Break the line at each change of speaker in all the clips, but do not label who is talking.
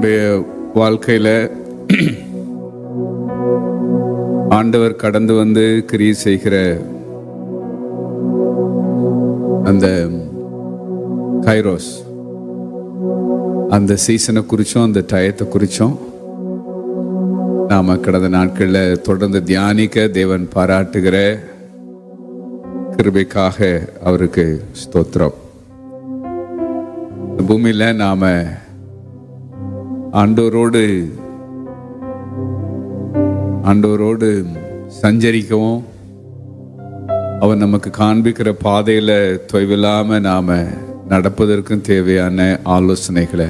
நம்முடைய வாழ்க்கையில ஆண்டவர் கடந்து வந்து கிரியை செய்கிற அந்த கைரோஸ் அந்த சீசனை குறிச்சும் அந்த டயத்தை குறிச்சும் நாம கடந்த நாட்களில் தொடர்ந்து தியானிக்க தேவன் பாராட்டுகிற கிருபைக்காக அவருக்கு ஸ்தோத்திரம் இந்த பூமியில நாம ஆண்டோரோடு ஆண்டவரோடு சஞ்சரிக்கவும் அவர் நமக்கு காண்பிக்கிற பாதையில தொய்வில்லாம நாம நடப்பதற்கும் தேவையான ஆலோசனைகளை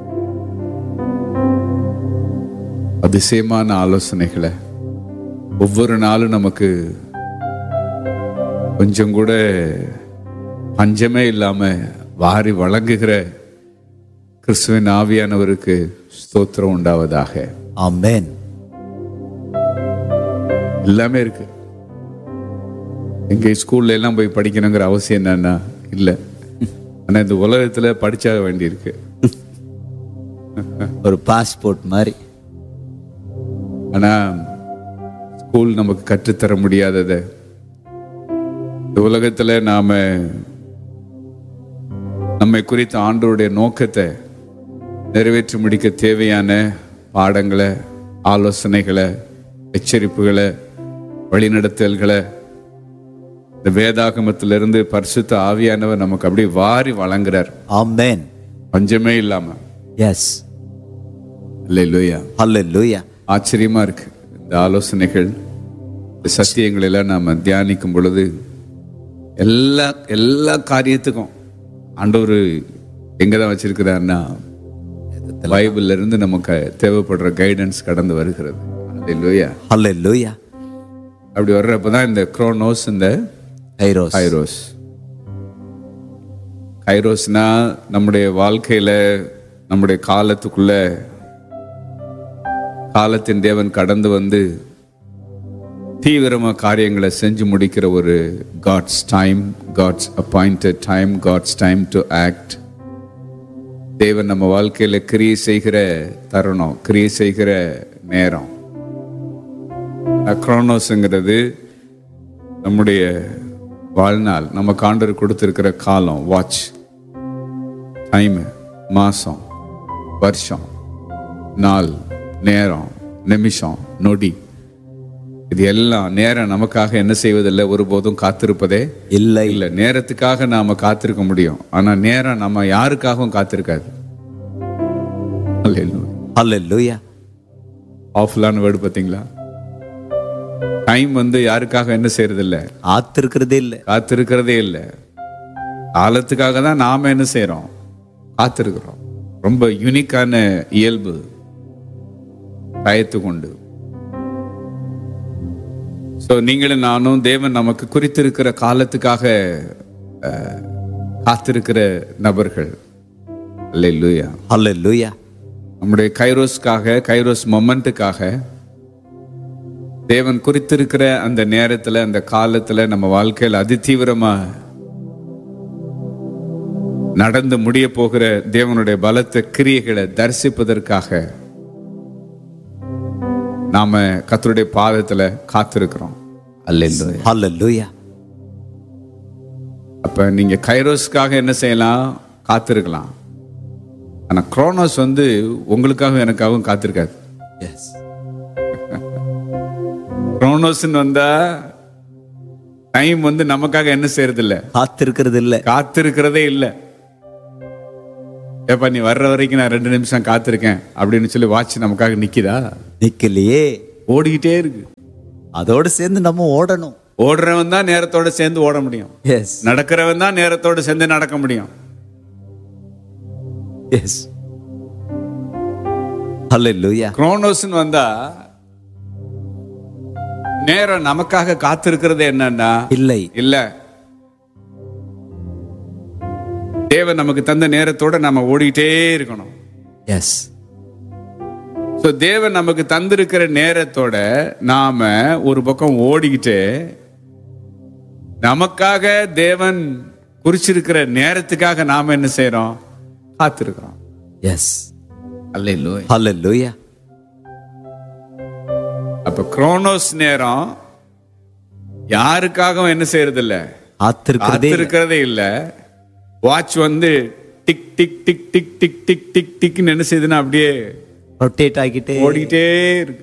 அதிசயமான ஆலோசனைகளை ஒவ்வொரு நாளும் நமக்கு கொஞ்சம் கூட பஞ்சமே இல்லாம வாரி வழங்குகிற கிறிஸ்துவின் ஆவியானவருக்கு ஸ்தோத்திரம் உண்டாவதாக
ஆமென்
எல்லாமே இருக்கு எங்க ஸ்கூல்ல எல்லாம் போய் படிக்கணுங்கிற அவசியம் என்னன்னா இல்ல ஆனா இந்த உலகத்துல படிச்சாக வேண்டியிருக்கு
ஒரு பாஸ்போர்ட் மாதிரி
ஆனா ஸ்கூல் நமக்கு கற்றுத்தர முடியாததை இந்த உலகத்துல நாம நம்மை குறித்த ஆண்டவருடைய நோக்கத்தை நிறைவேற்றி முடிக்க தேவையான பாடங்களை ஆலோசனைகளை எச்சரிப்புகளை வழிநடத்தல்களை இந்த வேதாகமத்திலிருந்து பரிசுத்த ஆவியானவர் நமக்கு அப்படியே வாரி வழங்குறார்
ஆமென்
பஞ்சமே இல்லாம
எஸ்
இல்லையா
ஹalleluya
ஆச்சரியமா இருக்கு இந்த ஆலோசனைகள் இந்த சத்தியங்கள் எல்லாம் நாம தியானிக்கும் பொழுது எல்லா எல்லா காரியத்துக்கும் ஆண்டவர் எங்க தான் வச்சிருக்கிறாருன்னா பைபிள்ல இருந்து நமக்கு தேவைப்படுற கைடன்ஸ் கடந்து வருகிறது இல்லையா
ஹalleluya
அப்படி வர்றப்பதான் இந்த குரோனோஸ் இந்த
கைரோஸ்
கைரோஸ் கைரோஸ்னா நம்முடைய வாழ்க்கையில நம்முடைய காலத்துக்குள்ள காலத்தின் தேவன் கடந்து வந்து தீவிரமா காரியங்களை செஞ்சு முடிக்கிற ஒரு God's time God's appointed time God's time to act தேவன் நம்ம வாழ்க்கையில கிரியை செய்கிற தருணம் கிரியை செய்கிற நேரம் அக்ரோனோஸுங்கிறது நம்முடைய வாழ்நாள் நம்ம காண்டர் கொடுத்திருக்கிற காலம் வாட்ச் டைம் மாசம் வருஷம் நாள் நேரம் நிமிஷம் நொடி இது எல்லாம் நேரம் நமக்காக என்ன செய்வதில்லை ஒருபோதும் காத்திருப்பதே
இல்லை
இல்ல நேரத்துக்காக நாம காத்திருக்க முடியும் ஆனா நேரம் நம்ம யாருக்காகவும் காத்திருக்காது
ஹalleluya
ஆஃப்லான வேர்டு பாத்தீங்களா டைம் வந்து யாருக்காக என்ன செய்யறது இல்ல
ஆத்திருக்கிறதே இல்லை
காத்திருக்கிறதே இல்லை காலத்துக்காக தான் நாம என்ன செய்றோம் காத்திருக்கிறோம் ரொம்ப யூனிக்கான இயல்பு பயத்து கொண்டு ஸோ நீங்களும் நானும் தேவன் நமக்கு குறித்திருக்கிற காலத்துக்காக அஹ், காத்திருக்கிற நபர்கள் அல்லேலூயா
ஹalleluya
நம்முடைய கைரோஸ்க்காக கைரோஸ் மொமெண்ட்டுக்காக தேவன் குறித்திருக்கிற அந்த நேரத்துல அந்த காலத்துல நம்ம வாழ்க்கையில் அதிதீவிரமா நடந்து முடிய போகிற தேவனுடைய பலத்த கிரியைகளை தரிசிப்பதற்காக நாம கர்த்தருடைய பாதத்துல காத்திருக்கிறோம் அல்லேலூயா
ஹalleluya
அப்ப நீங்க கைரோஸ்க்காக என்ன செய்யலாம் காத்திருக்கலாம் ஆனா குரோனோஸ் வந்து உங்களுக்காகவும் எனக்காகவும் காத்திருக்காது
எஸ்
குரோனோஸ்ன்னு வந்தா டைம் வந்து நமக்காக என்ன செய்யறது இல்ல
காத்திருக்கிறது இல்லை
காத்திருக்கிறதே இல்ல ஏப்பா நீ வர்ற வரைக்கும் நான் ரெண்டு நிமிஷம் காத்திருக்கேன் அப்படின்னு சொல்லி வாட்ச் நமக்காக நிக்குதா
நிக்கலையே
ஓடிக்கிட்டே இருக்கு
அதோடு சேர்ந்து நம்ம ஓடணும்
ஓடுறவன் தான் நேரத்தோட சேர்ந்து ஓட முடியும்
எஸ்
நடக்கிறவன் தான் நேரத்தோட சேர்ந்து நடக்க முடியும்
எஸ் ஹalleluya
குரோனோஸ்னு வந்தா நேரம் நமக்காக காத்திருக்கிறது என்னன்னா
இல்லை
இல்ல தேவன் நமக்கு தந்த நேரத்தோட நாம ஓடிட்டே இருக்கணும்
எஸ்
ஸோ தேவன் நமக்கு தந்திருக்கிற நேரத்தோட நாம ஒரு பக்கம் ஓடிக்கிட்டு நமக்காக தேவன் குறிச்சிருக்கிற நேரத்துக்காக நாம என்ன செய்றோம் காத்திருக்கிறோம்
எஸ்
அல்ல
Hallelujah.
அப்ப குரோனோஸ் நேரம் யாருக்காகவும் என்ன செய்யறது இல்ல
காத்திருக்கிறதே இல்ல.
இருக்கிறதே இல்ல வாட்ச் வந்து tick tick tick tick tick tick tick டிக்னு என்ன செய்யுதுன்னா அப்படியே
ரொட்டேட் ஆகிட்டே
ஓடிக்கிட்டே இருக்கு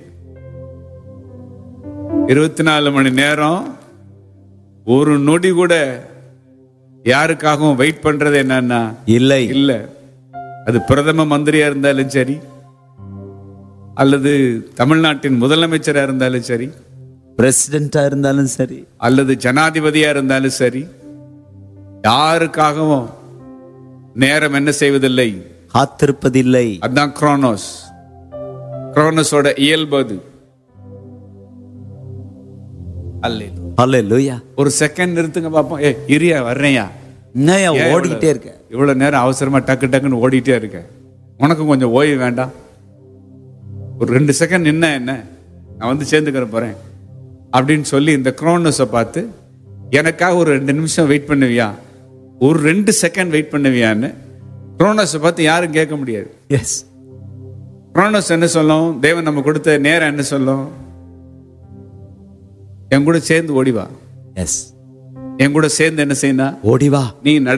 இருபத்தி நாலு மணி நேரம் ஒரு நொடி கூட யாருக்காகவும் வெயிட் பண்றது என்னன்னா
இல்லை
இல்ல அது பிரதம மந்திரியா இருந்தாலும் சரி அல்லது தமிழ்நாட்டின் முதலமைச்சரா இருந்தாலும் சரி
பிரசிடென்டா இருந்தாலும் சரி
அல்லது ஜனாதிபதியா இருந்தாலும் சரி யாருக்காகவும் நேரம் என்ன செய்வதில்லை
காத்திருப்பதில்லை
அதான் குரோனோஸ் குரோனோஸோட இயல்பு அது அல்லேலூயா.
Hallelujah.
ஒரு செகண்ட் நிறுத்துங்க பாப்போம் ஏ இரியா வர்றேன்யா
என்னய்யா
ஏன்
ஓடிக்கிட்டே இருக்க
இவ்வளவு நேரம் அவசரமா டக்கு டக்குன்னு ஓடிட்டே இருக்க உனக்கும் கொஞ்சம் ஓய்வு வேண்டாம் ஒரு ரெண்டு செகண்ட் நின்ன என்ன நான் வந்து சேர்ந்துக்கிற போறேன் அப்படின்னு சொல்லி இந்த குரோனஸை பார்த்து எனக்காக ஒரு ரெண்டு நிமிஷம் வெயிட் பண்ணுவியா ஒரு ரெண்டு செகண்ட் வெயிட் பண்ணுவியான்னு குரோனஸை பார்த்து யாரும் கேட்க முடியாது
எஸ்
குரோனஸ் என்ன சொல்லும் தேவன் நம்ம கொடுத்த நேரம் என்ன சொல்லும் என் கூட சேர்ந்து ஓடிவா
எஸ்
என் கூட சேர்ந்து என்ன செய்யணும்
ஓடி வா
நீ நட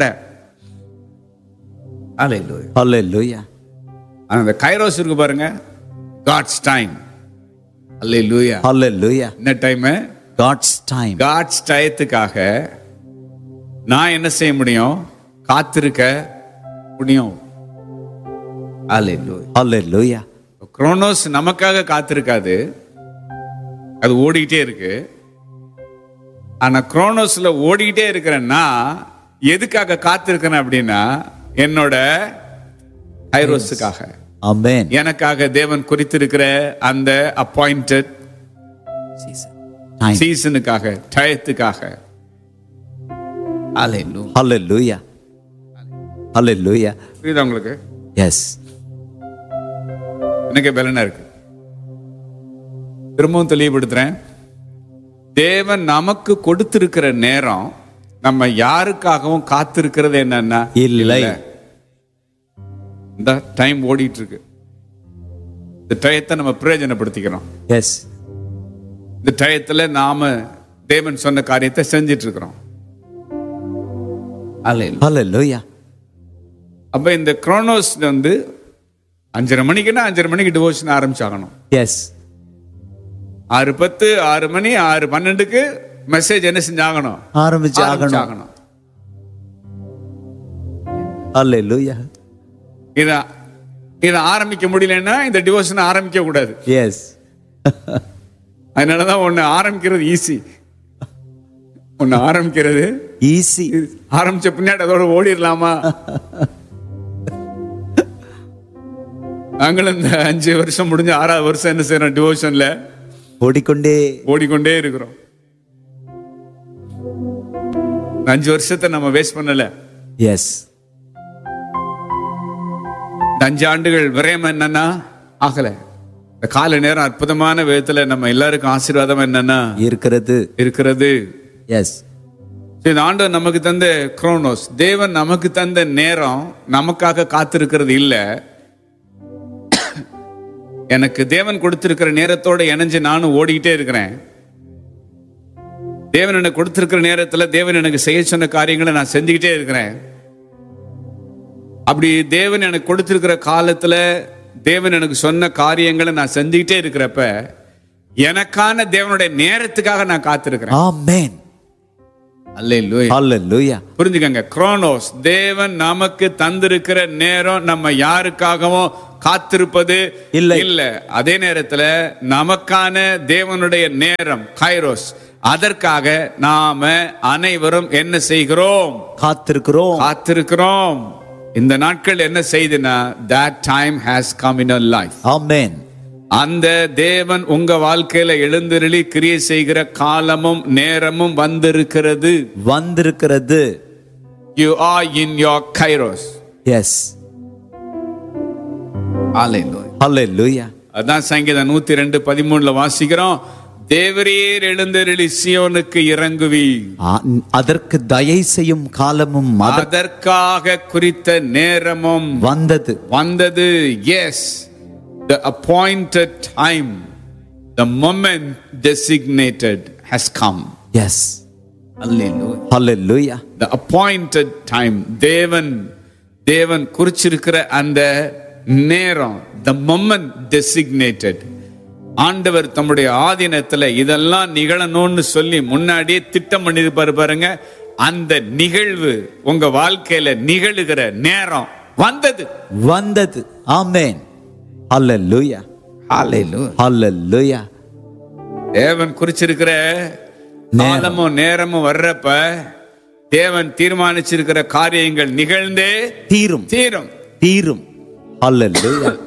Hallelujah.
Hallelujah.
அந்த கைரோஸ் இருக்கு பாருங்க காட்ஸ் டைம் அல்லேலூயா
Hallelujah.
என்ன டைம்
God's time.
காட்ஸ் டயத்துக்காக நான் என்ன செய்ய முடியும் காத்திருக்க முடியும் அல்லேலூயா
Hallelujah.
குரோனோஸ் நமக்காக காத்திருக்காது அது ஓடிக்கிட்டே இருக்கு ஆனா குரோனோஸ்ல ஓடிக்கிட்டே இருக்கிறேன்னா எதுக்காக காத்திருக்கிறேன் அப்படின்னா என்னோட கைரோஸுக்காக
Amen.
எனக்காக தேவன் குறித்திருக்கிற அந்த அப்பாயிண்டட்
Time.
சீசனுக்காக டயத்துக்காக Hallelujah.
Hallelujah. Hallelujah.
புரியுதா உங்களுக்கு
Yes.
எனக்கு பலனா இருக்கு திரும்பவும் தெளிவுபடுத்துறேன் தேவன் நமக்கு கொடுத்திருக்கிற நேரம் நம்ம யாருக்காகவும் காத்திருக்கிறது என்னன்னா
இல்லை.
இந்த டைம் ஓடிட்டு இருக்கு இந்த டயத்தை நம்ம பிரயோஜனப்படுத்திக்கிறோம்
Yes.
இந்த டயத்துல நாம தேவன் சொன்ன காரியத்தை செஞ்சிட்டு இருக்கிறோம் Hallelujah.
Hallelujah.
அப்ப இந்த குரோனோஸ் வந்து அஞ்சரை மணிக்குன்னா அஞ்சரை மணிக்கு டிவோஷன் ஆரம்பிச்சாகணும்
Yes.
ஆறு பத்து ஆறு மணி ஆறு பன்னெண்டுக்கு மெசேஜ் என்ன செஞ்சாகணும்
ஆரம்பிச்சு ஆகணும்
ஆகணும்
Hallelujah.
இத இதை ஆரம்பிக்க முடியலன்னா இந்த டிவோஷன் ஆரம்பிக்க கூடாது
Yes.
அதனாலதான் ஒண்ணு ஆரம்பிக்கிறது ஈஸி ஒண்ணு ஆரம்பிக்கிறது
Easy.
ஆரம்பிச்ச பின்னாடி அதோட ஓடிடலாமா நாங்களும் இந்த அஞ்சு வருஷம் முடிஞ்சு ஆறாவது வருஷம் என்ன செய்யறோம் டிவோஷன்ல
ஓடிக்கொண்டே
ஓடிக்கொண்டே இருக்கிறோம் இந்த அஞ்சு வருஷத்தை நம்ம வேஸ்ட் பண்ணல
எஸ்
இந்த அஞ்சு ஆண்டுகள் விரயம் என்னன்னா ஆகல இந்த கால நேரம் அற்புதமான விதத்துல நம்ம எல்லாருக்கும் ஆசீர்வாதம் என்னன்னா
இருக்கிறது
இருக்கிறது
எஸ்
சரி, இந்த ஆண்டவர் நமக்கு தந்த குரோனோஸ் தேவன் நமக்கு தந்த நேரம் நமக்காக காத்திருக்கிறது இல்ல எனக்கு தேவன் கொடுத்திருக்கிற நேரத்தோட இணைஞ்சு நானும் ஓடிக்கிட்டே இருக்கிறேன் தேவன் எனக்கு கொடுத்திருக்கிற நேரத்துல தேவன் எனக்கு செய்ய சொன்ன காரியங்களை நான் செஞ்சுக்கிட்டே இருக்கிறேன் அப்படி தேவன் எனக்கு கொடுத்திருக்கிற காலத்துல தேவன் எனக்கு சொன்ன காரியங்களை நான் செஞ்சுக்கிட்டே இருக்கிறப்ப எனக்கான தேவனுடைய நேரத்துக்காக நான் காத்திருக்கிறேன்
ஆமென்
அல்லேலூயா
ஹalleluya
புரிஞ்சுக்கங்க குரோனோஸ் தேவன் நமக்கு தந்திருக்கிற நேரம் நம்ம யாருக்காகவும் காத்திருப்பது
இல்லை.
இல்ல அதே நேரத்துல நமக்கான தேவனுடைய நேரம் கைரோஸ் அதற்காக நாம அனைவரும் என்ன செய்கிறோம்
காத்திருக்கிறோம்
காத்திருக்கிறோம் இந்த நாட்கள் என்ன செய்துனா that time has come in our life
ஆமென்
அந்த தேவன் உங்க வாழ்க்கையில எழுந்தருளி கிரியை செய்கிற காலமும் நேரமும் வந்திருக்கிறது
வந்திருக்கிறது
You are in your kairos.
Yes
Hallelujah.
ஹalleluya
அதான் சங்கீதம் நூத்தி ரெண்டு பதிமூணுல வாசிக்கிறோம் தேவரீர் எழுந்தருளி சியோனுக்கு இறங்குவி
ஆ- அதற்கு தயை செய்யும் காலமும் அத-
அதற்காக குறித்த நேரமும்
வந்தது
வந்தது yes the appointed time the moment designated has come
yes
Hallelujah.
ஹalleluya
the appointed time தேவன் தேவன் குறிச்சிருக்கிற அந்த நேரம் the moment designated ஆண்டவர் தம்முடைய ஆதீனத்துல இதெல்லாம் நிகழணும்னு சொல்லி முன்னாடியே திட்டம் பண்ணிருப்பாரு பாருங்க அந்த நிகழ்வு உங்க வாழ்க்கையில நிகழுகிற நேரம் வந்தது
வந்தது ஆமென் ஹalleluya ஹalleluya
தேவன் குறிச்சிருக்கிற காலமும் நேரமும் வர்றப்ப தேவன் தீர்மானிச்சிருக்கிற காரியங்கள் நிகழ்ந்தே
தீரும்
தீரும்
தீரும் ஹalleluya